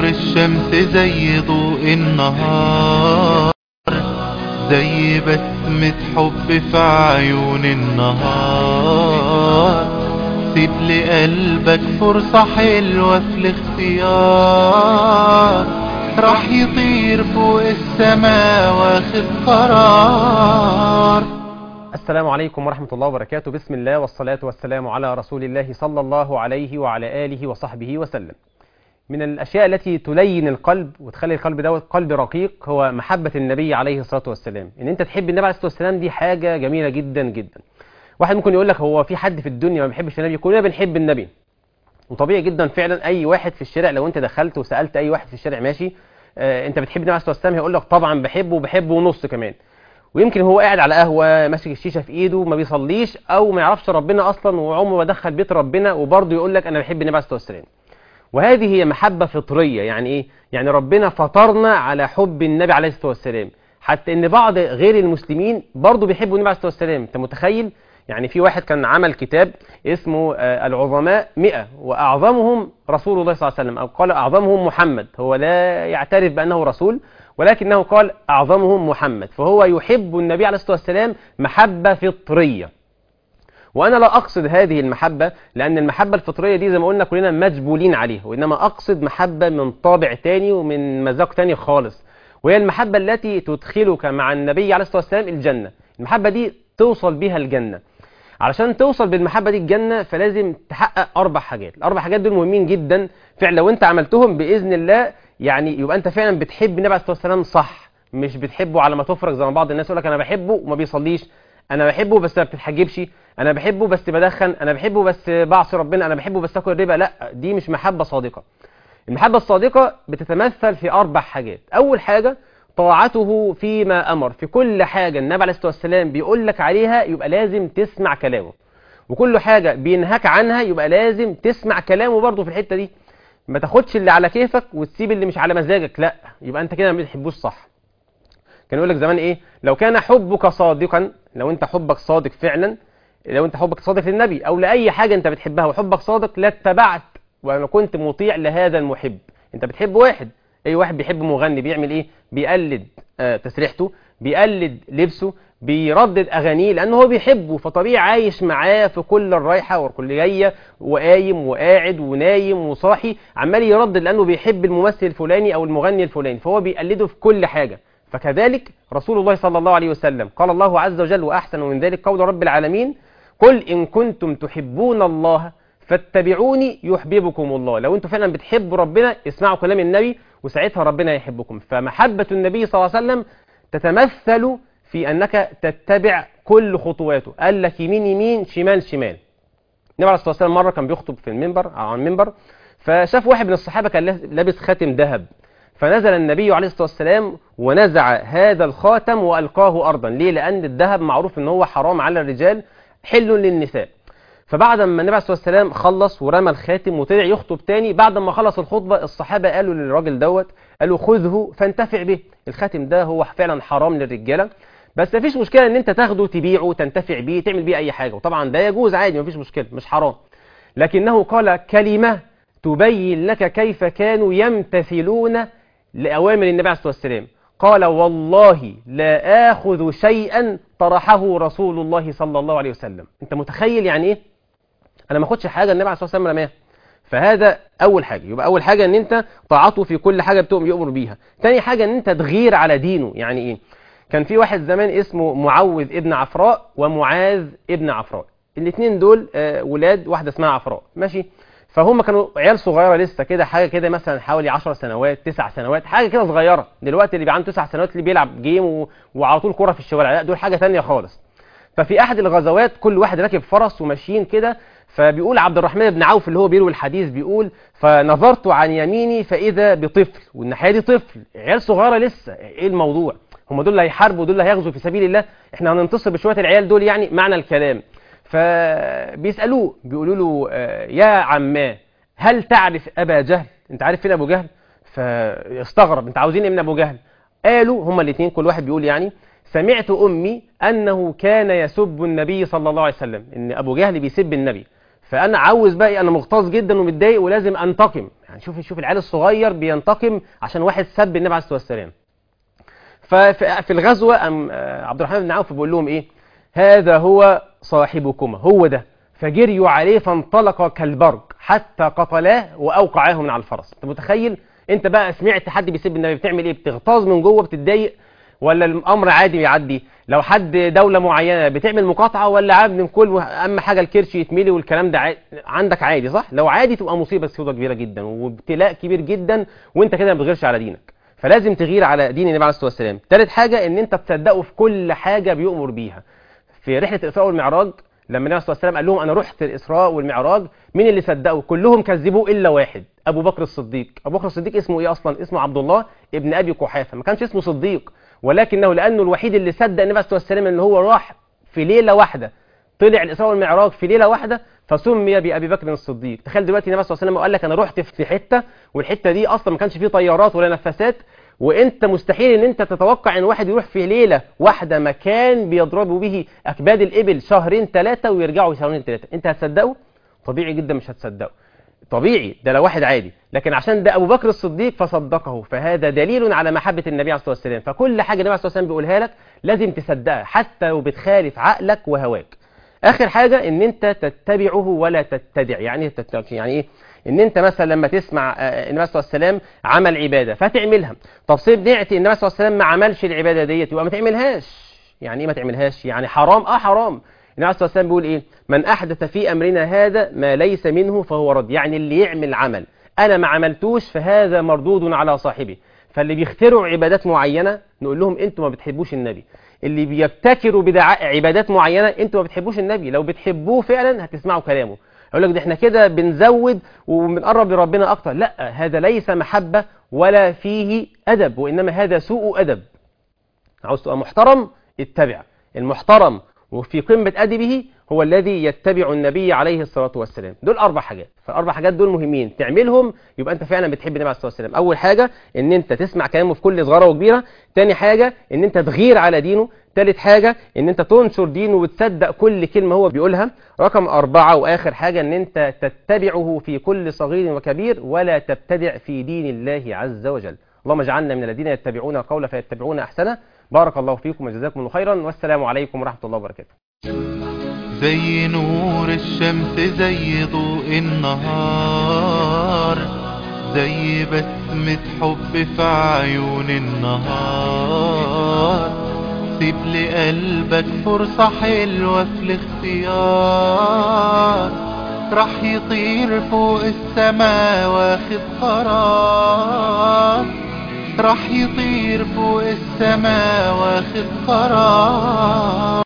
نور الشمس زي ضوء النهار زي بسمة حب في عيون النهار سيب لقلبك فرصة حلوة في الاختيار راح يطير فوق السماء واخد قرار السلام عليكم ورحمة الله وبركاته بسم الله والصلاة والسلام على رسول الله صلى الله عليه وعلى آله وصحبه وسلم من الأشياء التي تلين القلب وتخلي القلب دوت قلب رقيق هو محبة النبي عليه الصلاة والسلام إن أنت تحب النبي عليه الصلاة والسلام دي حاجة جميلة جدا جدا واحد ممكن يقول لك هو في حد في الدنيا ما بيحبش النبي كلنا بنحب النبي وطبيعي جدا فعلا أي واحد في الشارع لو أنت دخلت وسألت أي واحد في الشارع ماشي آه أنت بتحب النبي عليه الصلاة والسلام هيقول لك طبعا بحبه وبحبه ونص كمان ويمكن هو قاعد على قهوة ماسك الشيشة في ايده ما بيصليش او ما يعرفش ربنا اصلا وعمره ما دخل بيت ربنا وبرضه يقول لك انا بحب النبي عليه الصلاة والسلام وهذه هي محبة فطرية يعني ايه يعني ربنا فطرنا على حب النبي عليه الصلاة والسلام حتى ان بعض غير المسلمين برضه بيحبوا النبي عليه الصلاة والسلام انت متخيل يعني في واحد كان عمل كتاب اسمه آه العظماء مئة وأعظمهم رسول الله صلى الله عليه وسلم أو قال أعظمهم محمد هو لا يعترف بأنه رسول ولكنه قال أعظمهم محمد فهو يحب النبي عليه الصلاة والسلام محبة فطرية وأنا لا أقصد هذه المحبة لأن المحبة الفطرية دي زي ما قلنا كلنا مجبولين عليها وإنما أقصد محبة من طابع تاني ومن مذاق تاني خالص وهي المحبة التي تدخلك مع النبي عليه الصلاة والسلام الجنة المحبة دي توصل بها الجنة علشان توصل بالمحبة دي الجنة فلازم تحقق أربع حاجات الأربع حاجات دول مهمين جدا فعلا لو أنت عملتهم بإذن الله يعني يبقى أنت فعلا بتحب النبي عليه الصلاة والسلام صح مش بتحبه على ما تفرج زي ما بعض الناس يقول لك أنا بحبه وما بيصليش أنا بحبه بس ما بتتحجبش أنا بحبه بس بدخن أنا بحبه بس بعصي ربنا أنا بحبه بس آكل ربا لا دي مش محبة صادقة المحبة الصادقة بتتمثل في أربع حاجات أول حاجة طاعته فيما أمر في كل حاجة النبي عليه الصلاة والسلام بيقول لك عليها يبقى لازم تسمع كلامه وكل حاجة بينهاك عنها يبقى لازم تسمع كلامه برضه في الحتة دي ما تاخدش اللي على كيفك وتسيب اللي مش على مزاجك لا يبقى انت كده ما بتحبوش صح كان يقول لك زمان ايه لو كان حبك صادقا لو انت حبك صادق فعلا لو انت حبك صادق للنبي او لاي حاجة انت بتحبها وحبك صادق لاتبعت وانا كنت مطيع لهذا المحب انت بتحب واحد اي واحد بيحب مغني بيعمل ايه بيقلد آه تسريحته بيقلد لبسه بيردد اغانيه لانه هو بيحبه فطبيعي عايش معاه في كل الرايحه وكل جايه وقايم وقاعد ونايم وصاحي عمال يردد لانه بيحب الممثل الفلاني او المغني الفلاني فهو بيقلده في كل حاجه فكذلك رسول الله صلى الله عليه وسلم قال الله عز وجل واحسن من ذلك قول رب العالمين قل ان كنتم تحبون الله فاتبعوني يحببكم الله لو انتم فعلا بتحبوا ربنا اسمعوا كلام النبي وساعتها ربنا يحبكم فمحبة النبي صلى الله عليه وسلم تتمثل في أنك تتبع كل خطواته قال لك يمين يمين شمال شمال النبي عليه الصلاة والسلام مرة كان بيخطب في المنبر أو على المنبر فشاف واحد من الصحابة كان لابس خاتم ذهب فنزل النبي عليه الصلاة والسلام ونزع هذا الخاتم وألقاه أرضا ليه؟ لأن الذهب معروف أنه هو حرام على الرجال حل للنساء فبعد ما النبي عليه الصلاه والسلام خلص ورمى الخاتم وطلع يخطب تاني بعد ما خلص الخطبه الصحابه قالوا للراجل دوت قالوا خذه فانتفع به الخاتم ده هو فعلا حرام للرجاله بس مفيش مشكله ان انت تاخده تبيعه تنتفع بيه تعمل بيه اي حاجه وطبعا ده يجوز عادي مفيش مشكله مش حرام لكنه قال كلمه تبين لك كيف كانوا يمتثلون لاوامر النبي عليه الصلاه والسلام قال والله لا آخذ شيئا طرحه رسول الله صلى الله عليه وسلم انت متخيل يعني ايه انا ما اخدش حاجه النبي عليه الصلاه والسلام رماها فهذا اول حاجه يبقى اول حاجه ان انت طاعته في كل حاجه بتؤمر يؤمر بيها تاني حاجه ان انت تغير على دينه يعني ايه كان في واحد زمان اسمه معوذ ابن عفراء ومعاذ ابن عفراء الاثنين دول آه ولاد واحده اسمها عفراء ماشي فهم كانوا عيال صغيره لسه كده حاجه كده مثلا حوالي 10 سنوات 9 سنوات حاجه كده صغيره دلوقتي اللي عنده 9 سنوات اللي بيلعب جيم و... وعلى طول كوره في الشوارع لا دول حاجه ثانيه خالص ففي احد الغزوات كل واحد راكب فرس وماشيين كده فبيقول عبد الرحمن بن عوف اللي هو بيروي الحديث بيقول فنظرت عن يميني فاذا بطفل والناحيه دي طفل عيال صغيره لسه ايه الموضوع هم دول اللي هيحاربوا دول اللي هيغزوا في سبيل الله احنا هننتصر بشويه العيال دول يعني معنى الكلام فبيسالوه بيقولوا له يا عماه هل تعرف ابا جهل انت عارف فين ابو جهل فاستغرب انت عاوزين ايه من ابو جهل قالوا هما الاثنين كل واحد بيقول يعني سمعت امي انه كان يسب النبي صلى الله عليه وسلم ان ابو جهل بيسب النبي فانا عاوز بقى إيه؟ انا مغتاظ جدا ومتضايق ولازم انتقم يعني شوف شوف العيال الصغير بينتقم عشان واحد سب النبي عليه الصلاه والسلام ففي الغزوه أم آه، عبد الرحمن بن عوف بيقول لهم ايه هذا هو صاحبكما هو ده فجريوا عليه فانطلق كالبرق حتى قتلاه واوقعاه من على الفرس انت متخيل انت بقى سمعت حد بيسب النبي بتعمل ايه بتغتاظ من جوه بتتضايق ولا الامر عادي بيعدي لو حد دوله معينه بتعمل مقاطعه ولا عاد من كل اهم حاجه الكرش يتملي والكلام ده عادي. عندك عادي صح لو عادي تبقى مصيبه سودة كبيره جدا وابتلاء كبير جدا وانت كده ما بتغيرش على دينك فلازم تغير على دين النبي عليه الصلاه والسلام ثالث حاجه ان انت تصدقه في كل حاجه بيؤمر بيها في رحله الاسراء والمعراج لما النبي صلى الله عليه وسلم قال لهم انا رحت الاسراء والمعراج مين اللي صدقوا كلهم كذبوه الا واحد ابو بكر الصديق ابو بكر الصديق اسمه ايه اصلا اسمه عبد الله ابن ابي قحافه ما كانش اسمه صديق ولكنه لانه الوحيد اللي صدق النبي صلى الله عليه وسلم ان هو راح في ليله واحده طلع الاسراء والمعراج في ليله واحده فسمي بابي بكر الصديق تخيل دلوقتي النبي صلى الله عليه وسلم قال لك انا رحت في حته والحته دي اصلا ما كانش فيه طيارات ولا نفاسات وانت مستحيل ان انت تتوقع ان واحد يروح في ليله واحده مكان بيضربوا به اكباد الابل شهرين ثلاثه ويرجعوا شهرين ثلاثه انت هتصدقه طبيعي جدا مش هتصدقه طبيعي ده لو واحد عادي لكن عشان ده ابو بكر الصديق فصدقه فهذا دليل على محبه النبي عليه الصلاه والسلام فكل حاجه النبي عليه الصلاه والسلام بيقولها لك لازم تصدقها حتى لو بتخالف عقلك وهواك اخر حاجه ان انت تتبعه ولا تتبع يعني تتبع يعني ايه ان انت مثلا لما تسمع آه، النبي صلى الله عليه وسلم عمل عباده فتعملها طب سمعت النبي صلى الله عليه وسلم ما عملش العباده ديت يبقى ما تعملهاش يعني ايه ما تعملهاش يعني حرام اه حرام النبي عليه الصلاه والسلام بيقول ايه من احدث في امرنا هذا ما ليس منه فهو رد يعني اللي يعمل عمل انا ما عملتوش فهذا مردود على صاحبه فاللي بيخترعوا عبادات معينه نقول لهم انتوا ما بتحبوش النبي اللي بيبتكروا بدعاء عبادات معينه انتوا ما بتحبوش النبي لو بتحبوه فعلا هتسمعوا كلامه يقول لك ده احنا كده بنزود وبنقرب لربنا اكتر لا هذا ليس محبه ولا فيه ادب وانما هذا سوء ادب عاوز تبقى محترم اتبع المحترم وفي قمة أدبه هو الذي يتبع النبي عليه الصلاة والسلام دول أربع حاجات فالأربع حاجات دول مهمين تعملهم يبقى أنت فعلا بتحب النبي عليه الصلاة والسلام أول حاجة إن أنت تسمع كلامه في كل صغيرة وكبيرة تاني حاجة إن أنت تغير على دينه تالت حاجة إن أنت تنشر دينه وتصدق كل كلمة هو بيقولها رقم أربعة وآخر حاجة إن أنت تتبعه في كل صغير وكبير ولا تبتدع في دين الله عز وجل اللهم اجعلنا من الذين يتبعون القول فيتبعون أحسنه بارك الله فيكم وجزاكم الله خيرا والسلام عليكم ورحمة الله وبركاته زي نور الشمس زي ضوء النهار زي بسمة حب في عيون النهار سيب لقلبك فرصة حلوة في الاختيار راح يطير فوق السما واخد قرار راح يطير فوق السما واخد قرار